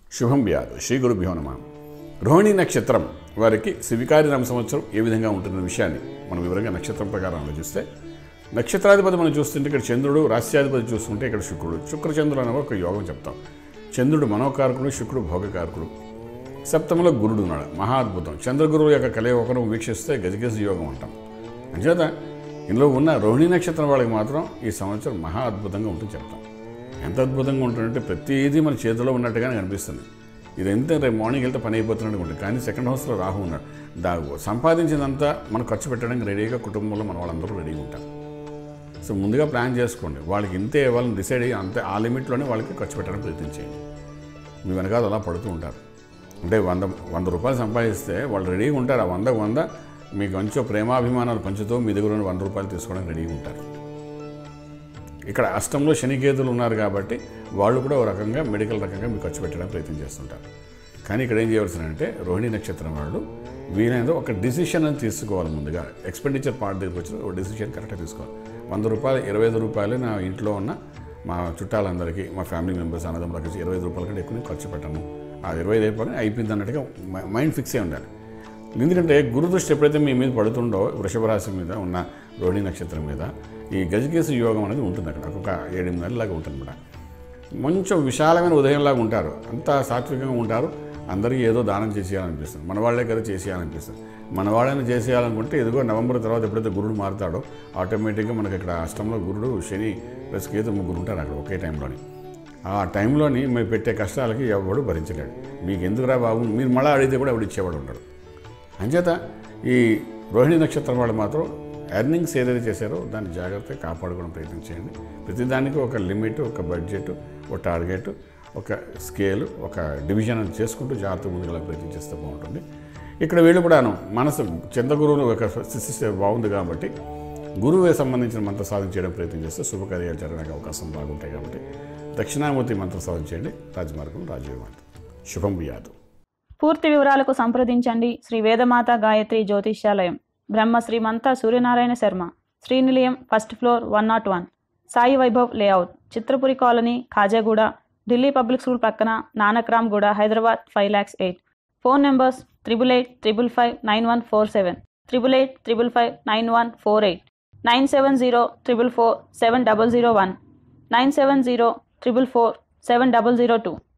శుభం వ్యాధు శ్రీ గురుభ్యో నమ రోహిణి నక్షత్రం వారికి శివికారి నామ సంవత్సరం ఏ విధంగా ఉంటున్న విషయాన్ని మనం వివరంగా నక్షత్రం ప్రకారం ఆలోచిస్తే నక్షత్రాధిపతి మనం చూస్తుంటే ఇక్కడ చంద్రుడు రాస్యాధిపతి చూస్తుంటే ఇక్కడ శుక్రుడు శుక్ర చంద్రుడు అనే ఒక యోగం చెప్తాం చంద్రుడు మనోకారకుడు శుక్రుడు భోగకారకుడు సప్తమంలో గురుడు ఉన్నాడు మహా అద్భుతం చంద్రగురువు యొక్క కలయి ఒకరు వీక్షిస్తే గజగజ యోగం అంటాం అంచేత ఇందులో ఉన్న రోహిణి నక్షత్రం వాళ్ళకి మాత్రం ఈ సంవత్సరం మహా అద్భుతంగా ఉంటుంది చెప్తాం ఎంత అద్భుతంగా ఉంటుందంటే ప్రతిదీ మన చేతిలో ఉన్నట్టుగానే కనిపిస్తుంది ఇది ఎంత రేపు మార్నింగ్ వెళ్తే పని అయిపోతున్నట్టు ఉంటుంది కానీ సెకండ్ హౌస్లో రాహు ఉన్నాడు దా సంపాదించిందంతా మనం ఖర్చు పెట్టడానికి రెడీగా కుటుంబంలో మన వాళ్ళందరూ రెడీగా ఉంటారు సో ముందుగా ప్లాన్ చేసుకోండి వాళ్ళకి ఇంతే వాళ్ళని డిసైడ్ అయ్యి అంతే ఆ లిమిట్లోనే వాళ్ళకి ఖర్చు పెట్టడానికి ప్రయత్నించేయండి మీ వెనకాల అలా పడుతూ ఉంటారు అంటే వంద వంద రూపాయలు సంపాదిస్తే వాళ్ళు రెడీగా ఉంటారు ఆ వందకు వంద మీకు కొంచెం ప్రేమాభిమానాలు పంచుతూ మీ దగ్గర ఉన్న వంద రూపాయలు తీసుకోవడానికి రెడీగా ఉంటారు ఇక్కడ అష్టంలో శనికేతులు ఉన్నారు కాబట్టి వాళ్ళు కూడా ఒక రకంగా మెడికల్ రకంగా మీకు ఖర్చు పెట్టడానికి ప్రయత్నం చేస్తుంటారు కానీ ఇక్కడ ఏం చేయవలసిన అంటే రోహిణి నక్షత్రం వాళ్ళు వీలైనంత ఒక డిసిషన్ అని తీసుకోవాలి ముందుగా ఎక్స్పెండిచర్ పార్ట్ దగ్గరికి వచ్చిన ఒక డిసిషన్ కరెక్ట్గా తీసుకోవాలి వంద రూపాయలు ఇరవై ఐదు రూపాయలు నా ఇంట్లో ఉన్న మా చుట్టాలందరికీ మా ఫ్యామిలీ మెంబర్స్ అన్నదమ్ములకి వచ్చి ఇరవై ఐదు రూపాయల కంటే ఎక్కువ నేను ఖర్చు పెట్టను ఆ ఇరవై ఐదు అయిపోయి అయిపోయింది అన్నట్టుగా మ- మైండ్ ఫిక్స్ అయి ఉండాలి ఎందుకంటే గురు దృష్టి ఎప్పుడైతే మీ మీద పడుతుండో వృషభ రాశి మీద ఉన్న రోహిణి నక్షత్రం మీద ఈ గజకేసు యోగం అనేది ఉంటుంది అక్కడ ఒక ఏడెనిమిది నెలలాగా ఉంటుంది అన్నమాట కొంచెం విశాలమైన ఉదయంలాగా ఉంటారు అంతా సాత్వికంగా ఉంటారు అందరికీ ఏదో దానం చేసేయాలనిపిస్తుంది మన వాళ్ళే కదా చేసేయాలనిపిస్తుంది మన వాళ్ళని చేసేయాలనుకుంటే ఎదుగో నవంబర్ తర్వాత ఎప్పుడైతే గురుడు మారుతాడో ఆటోమేటిక్గా మనకి ఇక్కడ అష్టంలో గురుడు శని ప్లస్ కేతు ముగ్గురు ఉంటారు అక్కడ ఒకే టైంలోని ఆ టైంలోని మీరు పెట్టే కష్టాలకి ఎవడు భరించలేడు మీకు ఎందుకురా బాబు మీరు మళ్ళీ అడిగితే కూడా ఎవడు ఇచ్చేవాడు ఉంటాడు అంచేత ఈ రోహిణి నక్షత్రం వాళ్ళు మాత్రం ఎర్నింగ్స్ ఏదైతే చేశారో దాన్ని జాగ్రత్తగా కాపాడుకోవడం ప్రయత్నం చేయండి ప్రతిదానికి ఒక లిమిట్ ఒక బడ్జెట్ ఒక టార్గెట్ ఒక స్కేల్ ఒక డివిజన్ అని చేసుకుంటూ జాగ్రత్తగా ముందుకు ప్రయత్నం చేస్తే బాగుంటుంది ఇక్కడ వీళ్ళు కూడాను మనసు చంద్రగురువులు ఒక స్థితి బాగుంది కాబట్టి గురువుకి సంబంధించిన మంత్ర సాధన చేయడం ప్రయత్నం చేస్తే శుభకార్యాలు జరగడానికి అవకాశం బాగుంటాయి కాబట్టి దక్షిణామూర్తి మంత్ర సాధన చేయండి రాజమార్గం రాజయోగం శుభం వ్యాధు పూర్తి వివరాలకు సంప్రదించండి Shri Vedamata Gayatri Jyothishyalayam Brahma Srimantha Suryanarayana Sharma Srinilayam first floor one not one Sai Vaibhav layout Chitrapuri colony Khajaguda Delhi public school పక్కన Nanakramguda Hyderabad five lakhs eight phone numbers triple eight triple five nine one four seven triple eight triple five nine one four eight nine seven zero triple four seven double zero one nine seven zero triple four seven double zero two